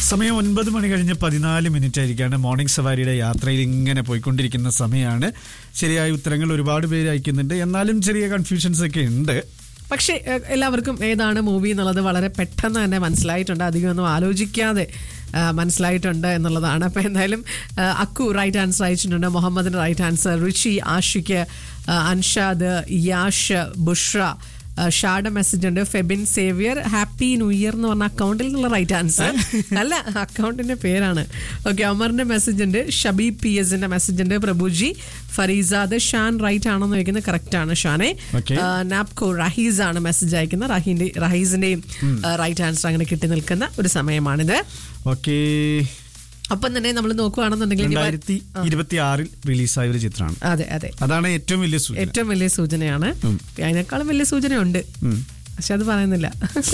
സമയം ഒൻപത് മണി കഴിഞ്ഞ് പതിനാല് മിനിറ്റ് ആയിരിക്കാണ് മോർണിംഗ് സവാരിയുടെ യാത്രയിൽ ഇങ്ങനെ പോയിക്കൊണ്ടിരിക്കുന്ന സമയമാണ് ശരിയായ ഉത്തരങ്ങൾ ഒരുപാട് പേര് അയക്കുന്നുണ്ട് എന്നാലും ചെറിയ കൺഫ്യൂഷൻസ് ഒക്കെ ഉണ്ട് പക്ഷേ എ- എല്ലാവർക്കും ഏതാണ് മൂവി എന്നുള്ളത് വളരെ പെട്ടെന്ന് തന്നെ മനസ്സിലായിട്ടുണ്ട് അധികം ഒന്നും ആലോചിക്കാതെ ആ, മനസ്സിലായിട്ടുണ്ട് എന്നുള്ളതാണ് അപ്പോൾ എന്തായാലും ആ, അക്കു റൈറ്റ് ആൻസർ അയച്ചിട്ടുണ്ട് മുഹമ്മദിന് റൈറ്റ് ആൻസർ ഋഷി ആഷിക്ക് ആ, അൻഷാദ് യാഷ് ബുഷ്ര ആ, ഷാഡ മെസ്സേജ് ഉണ്ട് Febin Xavier happy new year എന്ന് പറഞ്ഞ അക്കൗണ്ടിൽ നിന്നുള്ള റൈറ്റ് ആൻസർ അല്ല അക്കൗണ്ടിന്റെ പേരാണ് ഓക്കെ അമറിന്റെ മെസ്സേജ് ഉണ്ട് ഷബീബ് പി എസിന്റെ മെസ്സേജ് ഉണ്ട് പ്രഭുജി ഫരീസാദ് ഷാൻ റൈറ്റ് ആണെന്ന് ചോദിക്കുന്നത് കറക്റ്റ് ആണ് ഷാനെ Okay. ആ, നാപ്കോ റഹീസ് ആണ് മെസ്സേജ് അയക്കുന്നത് റഹീന്റെ റഹീസിന്റെയും റൈറ്റ് ആൻസർ അങ്ങനെ കിട്ടി നിൽക്കുന്ന ഒരു സമയമാണിത് ഓക്കെ ഒപ്പം തന്നെ നമ്മൾ നോക്കുകയാണെന്നുണ്ടെങ്കിൽ ഇനി വ- രണ്ടായിരത്തി ഇരുപത്തി ആറിൽ റിലീസായ ഒരു ചിത്രമാണ് അതെ അതെ അതാണ് ഏറ്റവും വലിയ സൂചന ഏറ്റവും വലിയ സൂചനയാണ് ഉം. അതിനേക്കാളും വലിയ സൂചനയുണ്ട് ഉം. പക്ഷെ അത് പറയുന്നില്ല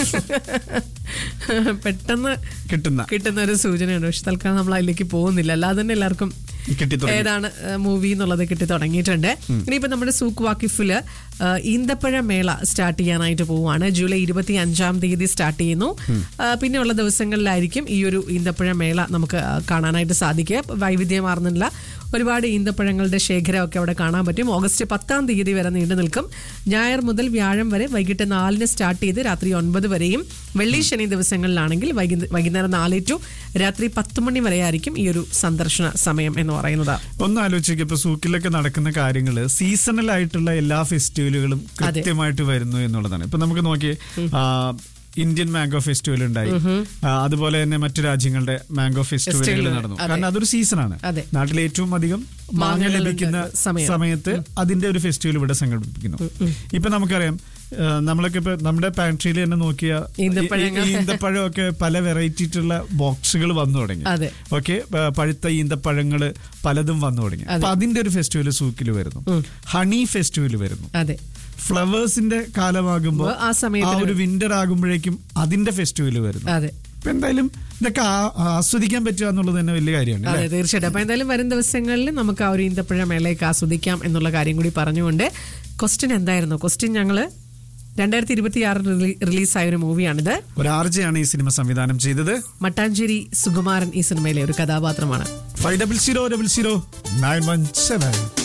പെട്ടെന്ന് കിട്ടുന്ന കിട്ടുന്ന ഒരു സൂചനയുണ്ട് പക്ഷെ തൽക്കാലം നമ്മൾ അതിലേക്ക് പോകുന്നില്ല അല്ലാതെ തന്നെ എല്ലാവർക്കും കിട്ടിത്തുടങ്ങി. ഏതാണ് മൂവി എന്നുള്ളത് കിട്ടി തുടങ്ങിയിട്ടുണ്ട് ഇനിയിപ്പോ നമ്മുടെ സൂക്ക് വാക്കിഫില് ആ, ഈന്തപ്പഴ മേള സ്റ്റാർട്ട് ചെയ്യാനായിട്ട് പോവുകയാണ് ജൂലൈ ഇരുപത്തി അഞ്ചാം തീയതി സ്റ്റാർട്ട് ചെയ്യുന്നു ആ, പിന്നെയുള്ള ദിവസങ്ങളിലായിരിക്കും ഈ ഒരു ഈന്തപ്പഴ മേള നമുക്ക് ആ, കാണാനായിട്ട് സാധിക്കുക വൈവിധ്യമാർന്നില്ല ഒരുപാട് ഈന്തപ്പഴങ്ങളുടെ ശേഖരമൊക്കെ അവിടെ കാണാൻ പറ്റും ഓഗസ്റ്റ് പത്താം തീയതി വരെ നീണ്ടു നിൽക്കും ഞായർ മുതൽ വ്യാഴം വരെ വൈകിട്ട് നാലിന് സ്റ്റാർട്ട് ചെയ്ത് രാത്രി ഒൻപത് വരെയും വെള്ളി ശനി ദിവസങ്ങളിലാണെങ്കിൽ വൈകി- വൈകുന്നേരം നാല് ടു രാത്രി പത്ത് മണി വരെയായിരിക്കും ഈ ഒരു സന്ദർശന സമയം എന്ന് പറയുന്നത് ഒന്ന് ആലോചിക്കുക ഇപ്പൊ സൂക്കിലൊക്കെ നടക്കുന്ന കാര്യങ്ങള് സീസണൽ ആയിട്ടുള്ള എല്ലാ ഫെസ്റ്റിവലുകളും കൃത്യമായിട്ട് വരുന്നു എന്നുള്ളതാണ് ഇപ്പൊ നമുക്ക് നോക്കിയേ ആ, ഇന്ത്യൻ മാംഗോ ഫെസ്റ്റിവൽ ഉണ്ടായി ആ, അതുപോലെ തന്നെ മറ്റു രാജ്യങ്ങളുടെ മാംഗോ ഫെസ്റ്റിവലുകൾ ഫെസ്റ്റിവലുകൾ, നടന്നു അതെ. കാരണം അതൊരു സീസണാണ് അതെ. നാട്ടിൽ ഏറ്റവും അധികം മാങ്ങ മാങ്ങകളുടെ ലഭിക്കുന്ന സമയം. സമയത്ത് അതിന്റെ ഒരു ഫെസ്റ്റിവൽ ഇവിടെ സംഘടിപ്പിക്കുന്നു ഇപ്പൊ നമുക്കറിയാം ആ, നമ്മളൊക്കെ ഇപ്പൊ നമ്മുടെ പാൻട്രിയിൽ തന്നെ നോക്കിയ ഈന്തപ്പഴങ്ങൾ. ഈന്തപ്പഴമൊക്കെ പല വെറൈറ്റിയിട്ടുള്ള ബോക്സുകൾ വന്നു തുടങ്ങി അതെ. ഓക്കെ പഴുത്ത ഈന്തപ്പഴങ്ങള് പലതും വന്നു തുടങ്ങി അപ്പൊ അതിന്റെ ഒരു ഫെസ്റ്റിവൽ സൂക്കിൽ വരുന്നു ഹണി ഫെസ്റ്റിവൽ വരുന്നു അതെ ഫ്ലവേഴ്സിന്റെ കാലമാകുമ്പോൾ ആ സമയത്ത് ആ ഒരു വിന്റർ ആകുമ്പോഴേക്കും അതിന്റെ ഫെസ്റ്റിവൽ വരുന്നു അതെ അപ്പൊ എന്തായാലും ഇതൊക്കെ ആ- ആസ്വദിക്കാൻ പറ്റുക എന്നുള്ളത് തന്നെ വലിയ കാര്യമാണ് അതെ അല്ലേ? തീർച്ചയായിട്ടും അപ്പൊ എന്തായാലും വരും ദിവസങ്ങളിൽ നമുക്ക് ആ ഒരു ഈന്തപ്പഴ മേളയൊക്കെ ആസ്വദിക്കാം എന്നുള്ള കാര്യം കൂടി പറഞ്ഞുകൊണ്ട് ക്വസ്റ്റ്യൻ എന്തായിരുന്നു ക്വസ്റ്റ്യൻ ഞങ്ങള് രണ്ടായിരത്തി ഇരുപത്തി ആറിൽ റിലീസായ ഒരു മൂവിയാണിത് ഒരു ആർജയാണ് ഈ സിനിമ സംവിധാനം ചെയ്തത് മട്ടാഞ്ചേരി സുകുമാരൻ ഈ സിനിമയിലെ ഒരു കഥാപാത്രമാണ് five double zero double zero nine one seven